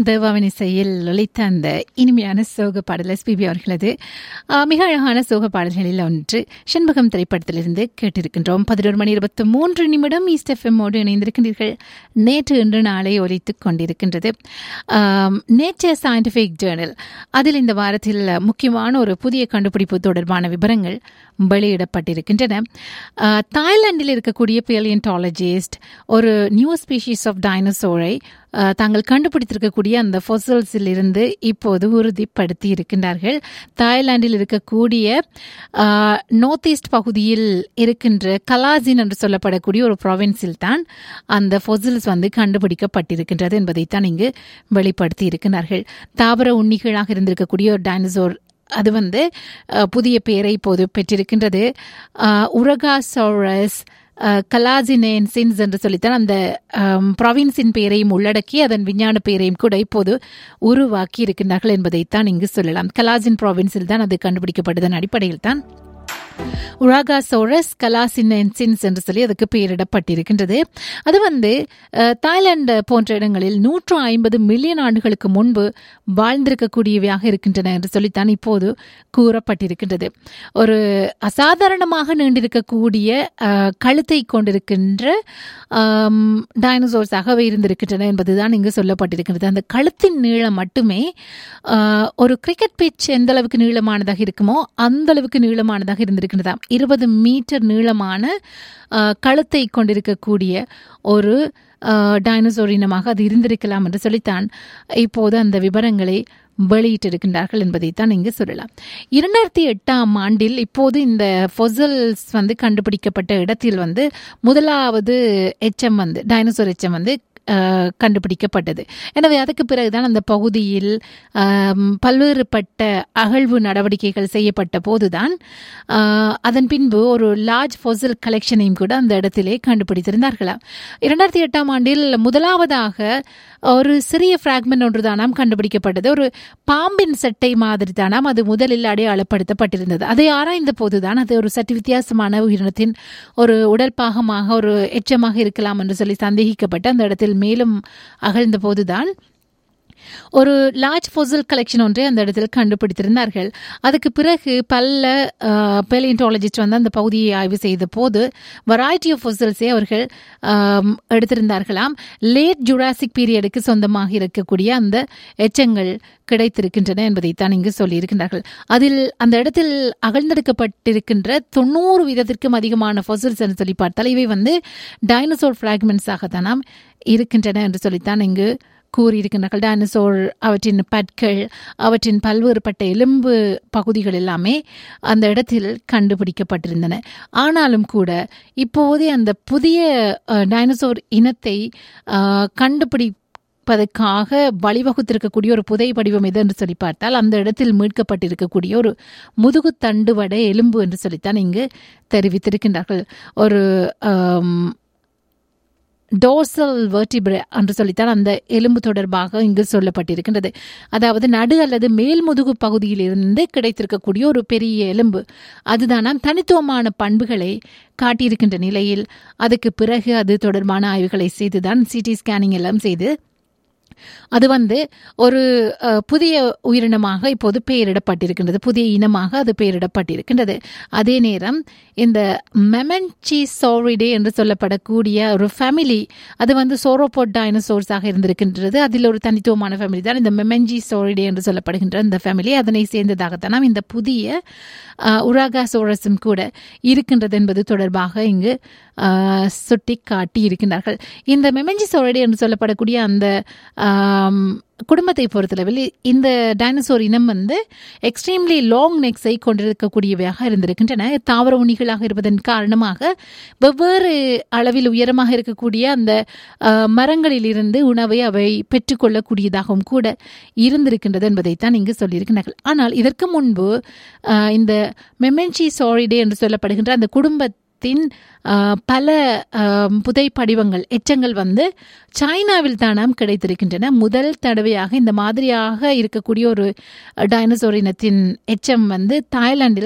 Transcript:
தேவாவின் இசையில் ஒலித்த அந்த இனிமையான சோக பாடல் எஸ்பிபி அவர்களது ஆஹ், மிக அழகான சோக பாடல்களில் ஒன்று செண்பகம் திரைப்படத்திலிருந்து கேட்டிருக்கின்றோம் பதினோரு மணி இருபத்தி மூன்று நிமிடம் ஈஸ்ட் எஃப்எம்மோடு இணைந்திருக்கின்றீர்கள் நேற்று இன்று நாளை ஒலித்துக் கொண்டிருக்கின்றது நேச்சர் சயின்டிஃபிக் ஜேர்னல் அதில் இந்த வாரத்தில் முக்கியமான ஒரு புதிய கண்டுபிடிப்பு தொடர்பான விவரங்கள் வெளியிடப்பட்டிருக்கின்றன ஆஹ், தாய்லாந்தில் இருக்கக்கூடிய பியலியன்டாலஜிஸ்ட் ஒரு நியூ ஸ்பீஷீஸ் ஆஃப் டைனோசோரை ஆஹ், தாங்கள் கண்டுபிடித்திருக்கக்கூடிய அந்த ஃபொசல்ஸில் இருந்து இப்போது உறுதிப்படுத்தி இருக்கின்றார்கள் தாய்லாந்தில் இருக்கக்கூடிய நார்த் ஈஸ்ட் பகுதியில் இருக்கின்ற கலாசின் என்று சொல்லப்படக்கூடிய ஒரு ப்ராவின்ஸில் தான் அந்த ஃபொசில்ஸ் வந்து கண்டுபிடிக்கப்பட்டிருக்கின்றது என்பதைத்தான் இங்கு வெளிப்படுத்தி இருக்கின்றார்கள் தாவர உண்ணிகளாக இருந்திருக்கக்கூடிய ஒரு டைனோசோர் அது வந்து அஹ், புதிய பெயரை இப்போது பெற்றிருக்கின்றது உரகாசோரஸ் கலாசினேன்சின்ஸ் என்று சொல்லித்தான் அந்த ப்ராவின்ஸின் பெயரையும் உள்ளடக்கி அதன் விஞ்ஞான பெயரையும் கூட இப்போது உருவாக்கி இருக்கின்றார்கள் என்பதைத்தான் இங்கு சொல்லலாம் கலாசின் ப்ராவின்ஸில் தான் அது கண்டுபிடிக்கப்பட்டதன் அடிப்படையில் தான் உராகாசோரஸ் கலாசினென்சின்ஸ் என்று சொல்லி அதுக்கு பெயரிடப்பட்டிருக்கின்றது அது வந்து அஹ், தாய்லாந்து போன்ற இடங்களில் நூற்று ஐம்பது மில்லியன் ஆண்டுகளுக்கு முன்பு வாழ்ந்திருக்கக்கூடியவையாக இருக்கின்றன என்று சொல்லித்தான் இப்போது கூறப்பட்டிருக்கின்றது ஒரு அசாதாரணமாக நீண்டிருக்கக்கூடிய அஹ், கழுத்தை கொண்டிருக்கின்ற டைனோசோர்ஸாகவே இருந்திருக்கின்றன என்பதுதான் இங்கு சொல்லப்பட்டிருக்கின்றது அந்த கழுத்தின் நீளம் மட்டுமே அஹ், ஒரு கிரிக்கெட் பிச் எந்த அளவுக்கு நீளமானதாக இருக்குமோ அந்த அளவுக்கு நீளமானதாக இருந்திருக்கின்றதாம் இருபது மீட்டர் நீளமான அஹ், கழுத்தை கொண்டிருக்கக்கூடிய ஒரு டைனோசோர் இனமாக அது இருந்திருக்கலாம் என்று சொல்லித்தான் இப்போது அந்த விவரங்களை வெளியிட்டிருக்கின்றார்கள் என்பதைத்தான் இங்கு சொல்லலாம் இரண்டாயிரத்தி எட்டாம் ஆண்டில் இப்போது இந்த ஃபொசல்ஸ் வந்து கண்டுபிடிக்கப்பட்ட இடத்தில் வந்து முதலாவது எச்சம் வந்து டைனோசர் எச்சம் வந்து அஹ், கண்டுபிடிக்கப்பட்டது எனவே அதுக்கு பிறகுதான் அந்த பகுதியில் ஆம், பல்வேறுபட்ட அகழ்வு நடவடிக்கைகள் செய்யப்பட்ட போதுதான் ஆஹ், அதன் பின்பு ஒரு லார்ஜ் ஃபொசல் கலெக்ஷனையும் கூட அந்த இடத்திலே கண்டுபிடித்திருந்தார்களாம் இரண்டாயிரத்தி எட்டாம் ஆண்டில் முதலாவதாக ஒரு சிறிய ஃப்ராக்மெண்ட் ஒன்று தானாம் கண்டுபிடிக்கப்பட்டது ஒரு பாம்பின் சட்டை மாதிரி தானாம் அது முதலில் அடையாளப்படுத்தப்பட்டிருந்தது அதை ஆராய்ந்த போதுதான் அது ஒரு சற்று வித்தியாசமான உயிரினத்தின் ஒரு உடல் பாகமாக ஒரு எச்சமாக இருக்கலாம் என்று சொல்லி சந்தேகிக்கப்பட்டு அந்த இடத்தில் மேலும் அகழ்ந்த போதுதான் ஒரு லார்ஜ் ஃபொசல் கலெக்ஷன் ஒன்றை அந்த இடத்தில் கண்டுபிடித்திருந்தார்கள் அதுக்கு பிறகு பல பேலியன்டாலஜிஸ்ட் வந்து அந்த பகுதியை ஆய்வு செய்த போது வெரைட்டி ஆஃப் ஃபொசல்ஸை அவர்கள் ஆம், எடுத்திருந்தார்களாம் லேட் ஜுராசிக் பீரியடுக்கு சொந்தமாக இருக்கக்கூடிய அந்த எச்சங்கள் கிடைத்திருக்கின்றன என்பதைத்தான் இங்கு சொல்லியிருக்கின்றார்கள் அதில் அந்த இடத்தில் அகழ்ந்தெடுக்கப்பட்டிருக்கின்ற தொண்ணூறு வீதத்திற்கும் அதிகமான ஃபொசல்ஸ் என்று சொல்லி பார்த்தால் இவை வந்து டைனோசோர் ஃப்ராக்மெண்ட்ஸாக தானாம் இருக்கின்றன என்று சொல்லித்தான் இங்கு கூறியிருக்கின்றார்கள் டைனோசோர் அவற்றின் பற்கள் அவற்றின் பல்வேறுபட்ட எலும்பு பகுதிகள் எல்லாமே அந்த இடத்தில் கண்டுபிடிக்கப்பட்டிருந்தன ஆனாலும் கூட இப்போதே அந்த புதிய அஹ், டைனோசோர் இனத்தை அஹ், கண்டுபிடிப்பதற்காக வழிவகுத்திருக்கக்கூடிய ஒரு புதை வடிவம் எது என்று சொல்லி பார்த்தால் அந்த இடத்தில் மீட்கப்பட்டிருக்கக்கூடிய ஒரு முதுகு தண்டுவட எலும்பு என்று சொல்லித்தான் இங்கு தெரிவித்திருக்கின்றார்கள் ஒரு ஆம், டோர்சல் வெர்டிபிரே என்று சொல்லித்தான் அந்த எலும்பு தொடர்பாக இங்கு சொல்லப்பட்டிருக்கின்றது அதாவது நடு அல்லது மேல் முதுகு பகுதியிலிருந்து கிடைத்திருக்கக்கூடிய ஒரு பெரிய எலும்பு அதுதானாம் தனித்துவமான பண்புகளை காட்டியிருக்கின்ற நிலையில் அதுக்கு பிறகு அது தொடர்பான ஆய்வுகளை செய்துதான் சிடி ஸ்கேனிங் எல்லாம் செய்து அது வந்து ஒரு அஹ், புதிய உயிரினமாக இப்போது பெயரிடப்பட்டிருக்கின்றது புதிய இனமாக அது பெயரிடப்பட்டிருக்கின்றது அதே நேரம் இந்த மெமன்சி சோரிடே என்று சொல்லப்படக்கூடிய ஒரு ஃபேமிலி அது வந்து சோரோபோட் டைனோசோர்ஸாக இருந்திருக்கின்றது அதில் ஒரு தனித்துவமான ஃபேமிலி தான் இந்த மெமென்ஜி சோரிடே என்று சொல்லப்படுகின்ற இந்த ஃபேமிலி அதனை சேர்ந்ததாகத்தான் இந்த புதிய உராகாசோரஸும் கூட இருக்கின்றது என்பது தொடர்பாக இங்கு அஹ், சுட்டி காட்டி இருக்கின்றார்கள் இந்த மெமென்ஜி சோரிடே என்று சொல்லப்படக்கூடிய அந்த ஆம், குடும்பத்தை பொறுத்தளவில் இந்த டைனோசோர் இனம் வந்து எக்ஸ்ட்ரீம்லி லாங் நெக்ஸை கொண்டிருக்கக்கூடியவையாக இருந்திருக்கின்றன தாவர உண்ணிகளாக இருப்பதன் காரணமாக வெவ்வேறு அளவில் உயரமாக இருக்கக்கூடிய அந்த அஹ், மரங்களிலிருந்து உணவை அவை பெற்றுக்கொள்ளக்கூடியதாகவும் கூட இருந்திருக்கின்றது என்பதைத்தான் இங்கு சொல்லியிருக்கிறார்கள் ஆனால் இதற்கு முன்பு அஹ், இந்த மெமென்சி சாரிடே என்று சொல்லப்படுகின்ற அந்த குடும்ப தின் பல ஆம், புதை படிவங்கள் எச்சங்கள் வந்து சைனாவில் தானாம் கிடைத்திருக்கின்றன முதல் தடவையாக இந்த மாதிரியாக இருக்கக்கூடிய ஒரு டைனோசோர் இனத்தின் எச்சம் வந்து தாய்லாந்தில்